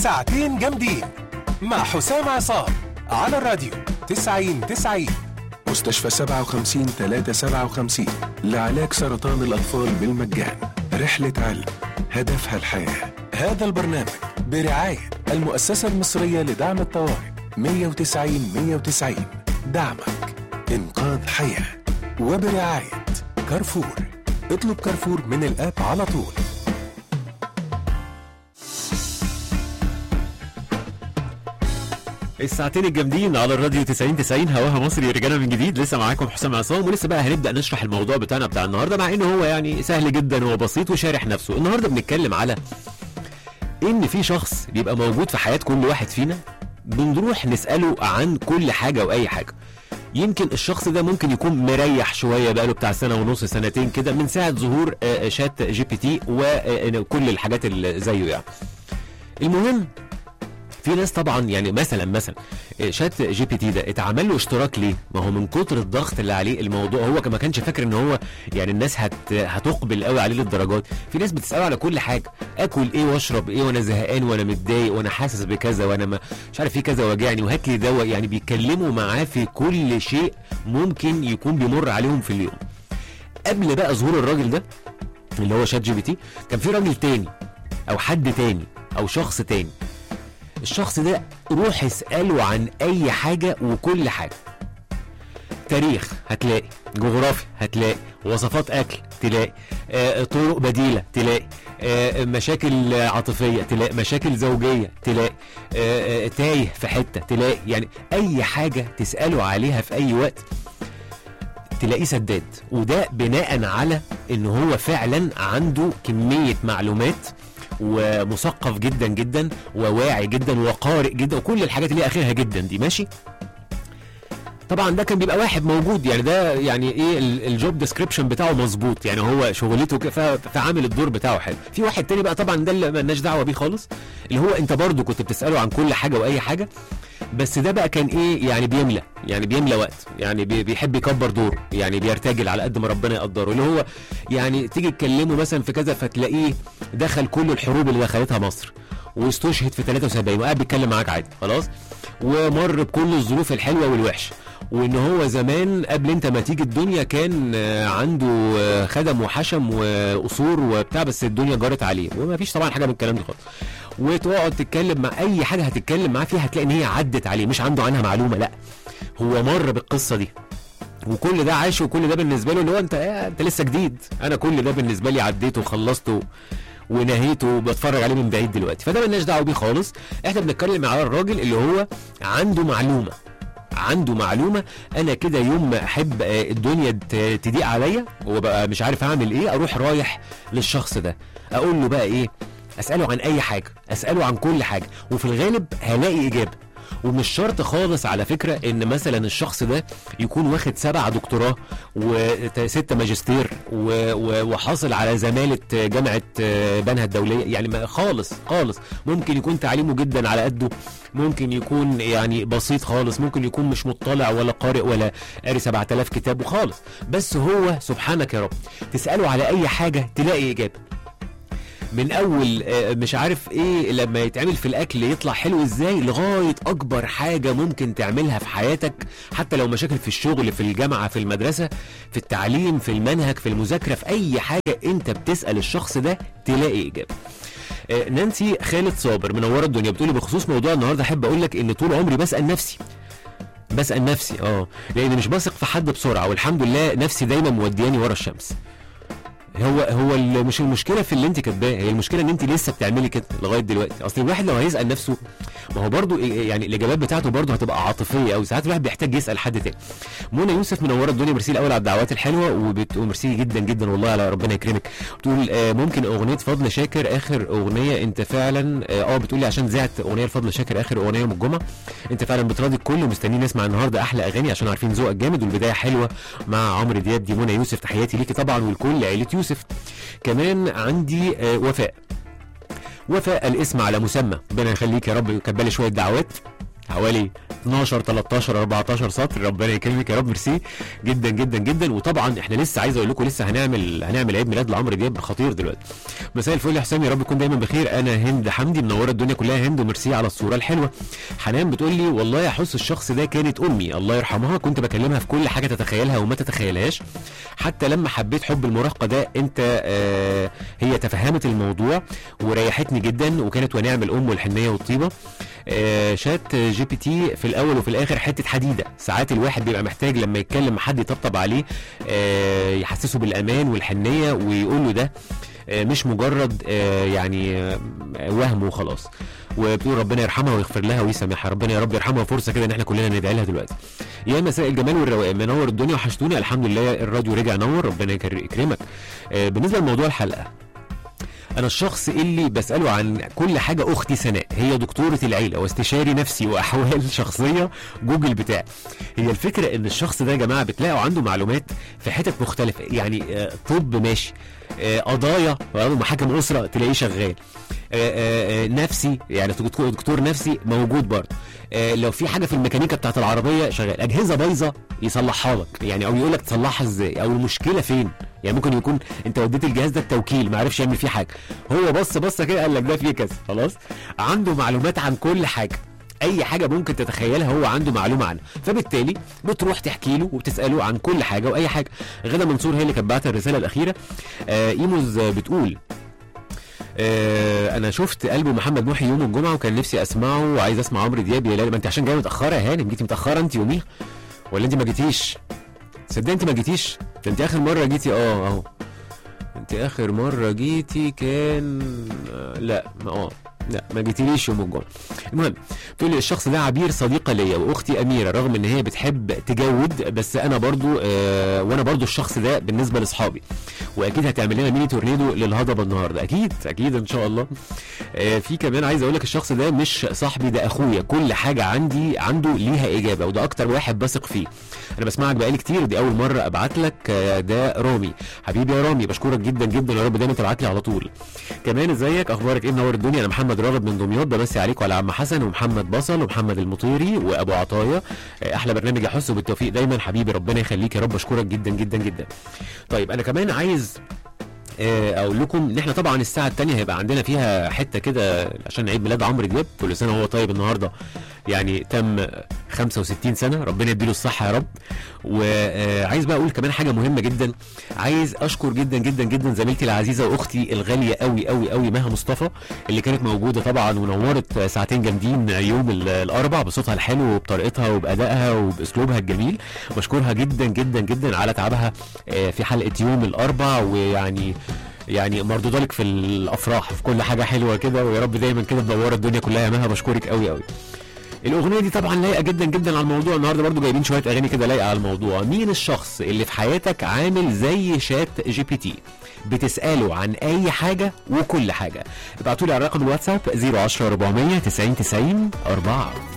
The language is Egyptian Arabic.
ساعتين جامدين مع حسام عصام على الراديو 90 90 مستشفى 57 357 لعلاج سرطان الأطفال بالمجان رحلة علم هدفها الحياة هذا البرنامج برعاية المؤسسة المصرية لدعم الطوارئ 190 190 دعمك إنقاذ حياة وبرعاية كارفور اطلب كارفور من الآب على طول الساعتين الجامدين على الراديو 90 90 هواها مصري رجعنا من جديد لسه معاكم حسام عصام ولسه بقى هنبدا نشرح الموضوع بتاعنا بتاع النهارده مع انه هو يعني سهل جدا وبسيط وشارح نفسه النهارده بنتكلم على ان في شخص بيبقى موجود في حياه كل واحد فينا بنروح نساله عن كل حاجه واي حاجه يمكن الشخص ده ممكن يكون مريح شويه بقاله بتاع سنه ونص سنتين كده من ساعه ظهور آه، شات جي بي تي وكل الحاجات اللي زيه يعني المهم في ناس طبعا يعني مثلا مثلا آه، شات جي بي تي ده اتعمل له اشتراك ليه؟ ما هو من كتر الضغط اللي عليه الموضوع هو ما كانش فاكر ان هو يعني الناس هت هتقبل قوي عليه للدرجات في ناس بتساله على كل حاجه اكل ايه واشرب ايه وانا زهقان وانا متضايق وانا حاسس بكذا وانا ما مش عارف في كذا واجعني وهات لي دواء يعني بيتكلموا معاه في كل شيء ممكن يكون بيمر عليهم في اليوم قبل بقى ظهور الراجل ده اللي هو شات جي بي تي كان في راجل تاني او حد تاني او شخص تاني الشخص ده روح اسأله عن أي حاجة وكل حاجة تاريخ هتلاقي جغرافيا هتلاقي وصفات أكل تلاقي آه، طرق بديلة تلاقي آه، مشاكل عاطفية تلاقي مشاكل زوجية تلاقي آه، آه، تايه في حتة تلاقي يعني أي حاجة تسأله عليها في أي وقت تلاقيه سداد وده بناء على ان هو فعلا عنده كمية معلومات ومثقف جدا جدا وواعي جدا وقارئ جدا وكل الحاجات اللي هي اخرها جدا دي ماشي طبعا ده كان بيبقى واحد موجود يعني ده يعني ايه ال- الجوب ديسكريبشن بتاعه مظبوط يعني هو شغلته ك- ف- فعامل الدور بتاعه حلو في واحد تاني بقى طبعا ده اللي مالناش دعوه بيه خالص اللي هو انت برضو كنت بتساله عن كل حاجه واي حاجه بس ده بقى كان ايه يعني بيملى يعني بيملى وقت يعني بي- بيحب يكبر دوره يعني بيرتجل على قد ما ربنا يقدره اللي هو يعني تيجي تكلمه مثلا في كذا فتلاقيه دخل كل الحروب اللي دخلتها مصر واستشهد في 73 وقاعد بيتكلم معاك عادي خلاص ومر بكل الظروف الحلوه والوحشه وان هو زمان قبل انت ما تيجي الدنيا كان آه، عنده آه، خدم وحشم وقصور وبتاع بس الدنيا جارت عليه وما فيش طبعا حاجه من الكلام ده خالص وتقعد تتكلم مع اي حاجه هتتكلم معاه فيها هتلاقي ان هي عدت عليه مش عنده عنها معلومه لا هو مر بالقصه دي وكل ده عاش وكل ده بالنسبه له اللي هو انت آه انت لسه جديد انا كل ده بالنسبه لي عديته وخلصته ونهيته وبتفرج عليه من بعيد دلوقتي فده ملناش دعوه بيه خالص احنا بنتكلم على الراجل اللي هو عنده معلومه عنده معلومه انا كده يوم ما احب آه، الدنيا ت- تضيق عليا وبقى مش عارف اعمل ايه اروح رايح للشخص ده اقول له بقى ايه اساله عن اي حاجه اساله عن كل حاجه وفي الغالب هلاقي اجابه ومش شرط خالص على فكرة ان مثلا الشخص ده يكون واخد سبع دكتوراه وستة ماجستير و- و- وحاصل على زمالة جامعة بنها الدولية يعني ما خالص خالص ممكن يكون تعليمه جدا على قده ممكن يكون يعني بسيط خالص ممكن يكون مش مطلع ولا قارئ ولا قاري 7000 كتاب وخالص بس هو سبحانك يا رب تسأله على اي حاجة تلاقي اجابة من اول آه، مش عارف ايه لما يتعمل في الاكل يطلع حلو ازاي لغايه اكبر حاجه ممكن تعملها في حياتك حتى لو مشاكل في الشغل في الجامعه في المدرسه في التعليم في المنهج في المذاكره في اي حاجه انت بتسال الشخص ده تلاقي اجابه آه، نانسي خالد صابر منوره الدنيا بتقولي بخصوص موضوع النهارده احب اقول لك ان طول عمري بسال نفسي بسال نفسي اه لان مش بثق في حد بسرعه والحمد لله نفسي دايما مودياني ورا الشمس هو هو ال- مش المشكله في اللي انت كاتباه هي المشكله ان انت لسه بتعملي كده لغايه دلوقتي اصل الواحد لو هيسال نفسه ما هو برضو إيه- يعني الاجابات بتاعته برضو هتبقى عاطفيه او ساعات الواحد بيحتاج يسال حد تاني منى يوسف منوره الدنيا ميرسي الاول على الدعوات الحلوه وبتقول ميرسي جدا جدا والله على ربنا يكرمك بتقول آه ممكن اغنيه فضل شاكر اخر اغنيه انت فعلا اه آه، بتقولي عشان زعت اغنيه لفضل شاكر اخر اغنيه يوم الجمعه انت فعلا بتراضي الكل ومستنيين نسمع النهارده احلى اغاني عشان عارفين ذوقك جامد والبدايه حلوه مع عمرو دياب دي منى يوسف تحياتي ليكي طبعا والكل عيله يوسف كمان عندي آه وفاء وفاء الاسم على مسمى ربنا يخليك يا رب يكبلي شويه دعوات حوالي 12 13 14 سطر ربنا يكرمك يا رب ميرسي جدا جدا جدا وطبعا احنا لسه عايز اقول لكم لسه هنعمل هنعمل عيد ميلاد لعمرو دياب خطير دلوقتي مساء الفل يا حسام يا رب تكون دايما بخير انا هند حمدي منوره الدنيا كلها هند وميرسي على الصوره الحلوه حنان بتقول لي والله يا حس الشخص ده كانت امي الله يرحمها كنت بكلمها في كل حاجه تتخيلها وما تتخيلهاش حتى لما حبيت حب المراهقه ده انت آه هي تفهمت الموضوع وريحتني جدا وكانت ونعم الام والحنيه والطيبه آه شات جي بي تي في الاول وفي الاخر حته حديده ساعات الواحد بيبقى محتاج لما يتكلم مع حد يطبطب عليه آه يحسسه بالامان والحنيه ويقول له ده آه مش مجرد آه يعني آه وهم وخلاص وبتقول ربنا يرحمها ويغفر لها ويسامحها ربنا يا رب يرحمها فرصه كده ان احنا كلنا ندعي لها دلوقتي يا مساء الجمال والروقان منور الدنيا وحشتوني الحمد لله الراديو رجع نور ربنا يكر- يكرمك آه بالنسبه لموضوع الحلقه انا الشخص اللي بساله عن كل حاجه اختي سناء هي دكتوره العيله واستشاري نفسي واحوال شخصيه جوجل بتاعي هي الفكره ان الشخص ده يا جماعه بتلاقوا عنده معلومات في حتت مختلفه يعني آه، طب ماشي آه، قضايا محاكم اسره تلاقيه شغال آه، آه، آه، نفسي يعني دكتور دكتور نفسي موجود برضه آه، لو في حاجه في الميكانيكا بتاعت العربيه شغال اجهزه بايظه يصلحها لك يعني او يقول لك تصلحها ازاي او المشكله فين يعني ممكن يكون انت وديت الجهاز ده التوكيل ما عرفش يعمل فيه حاجه هو بص بصه كده قال لك ده فيه كذا خلاص عنده معلومات عن كل حاجه اي حاجه ممكن تتخيلها هو عنده معلومه عنها فبالتالي بتروح تحكي له وبتساله عن كل حاجه واي حاجه غدا منصور هي اللي كانت بعت الرساله الاخيره آه ايموز آه، بتقول آه انا شفت قلب محمد محي يوم الجمعه وكان نفسي اسمعه وعايز اسمع عمرو دياب يا ليلى ما انت عشان جايه متاخره يا هانم جيتي متاخره انت يوميها ولا انت ما جيتيش تصدق انت ما جيتيش ده انت اخر مره جيتي اه اهو انت اخر مره جيتي كان آه، لا ما اه لا ما جيتيليش يوم الجمعه المهم تقول لي الشخص ده عبير صديقه ليا واختي اميره رغم ان هي بتحب تجود بس انا برضو آه وانا برضو الشخص ده بالنسبه لاصحابي واكيد هتعمل لنا ميني تورنيدو للهضبه النهارده اكيد اكيد ان شاء الله آه في كمان عايز اقول لك الشخص ده مش صاحبي ده اخويا كل حاجه عندي عنده ليها اجابه وده اكتر واحد بثق فيه انا بسمعك بقالي كتير دي اول مره ابعت لك آه، ده رامي حبيبي يا رامي بشكرك جدا جدا يا رب دايما تبعت لي على طول كمان ازيك اخبارك ايه منور الدنيا انا محمد راغب من دمياط بمسي عليك وعلى عم حسن ومحمد بصل ومحمد المطيري وابو عطايا آه، احلى برنامج يا حس وبالتوفيق دايما حبيبي ربنا يخليك يا رب اشكرك جدا جدا جدا طيب انا كمان عايز آه، اقول لكم ان احنا طبعا الساعه الثانيه هيبقى عندنا فيها حته كده عشان عيد ميلاد عمرو دياب كل سنه وهو طيب النهارده يعني تم 65 سنه ربنا يديله الصحه يا رب وعايز بقى اقول كمان حاجه مهمه جدا عايز اشكر جدا جدا جدا زميلتي العزيزه واختي الغاليه قوي قوي قوي مها مصطفى اللي كانت موجوده طبعا ونورت ساعتين جامدين يوم ال- الاربع بصوتها الحلو وبطريقتها وبادائها وباسلوبها الجميل بشكرها جدا جدا جدا على تعبها آه، في حلقه يوم الاربع ويعني يعني مردوده لك في الافراح في كل حاجه حلوه كده ويا رب دايما كده منوره الدنيا كلها يا مها بشكرك قوي قوي الاغنيه دي طبعا لايقه جدا جدا على الموضوع النهارده برضو جايبين شويه اغاني كده لايقه على الموضوع مين الشخص اللي في حياتك عامل زي شات جي بي تي بتساله عن اي حاجه وكل حاجه ابعتوا لي على رقم الواتساب 010 400 90 90 4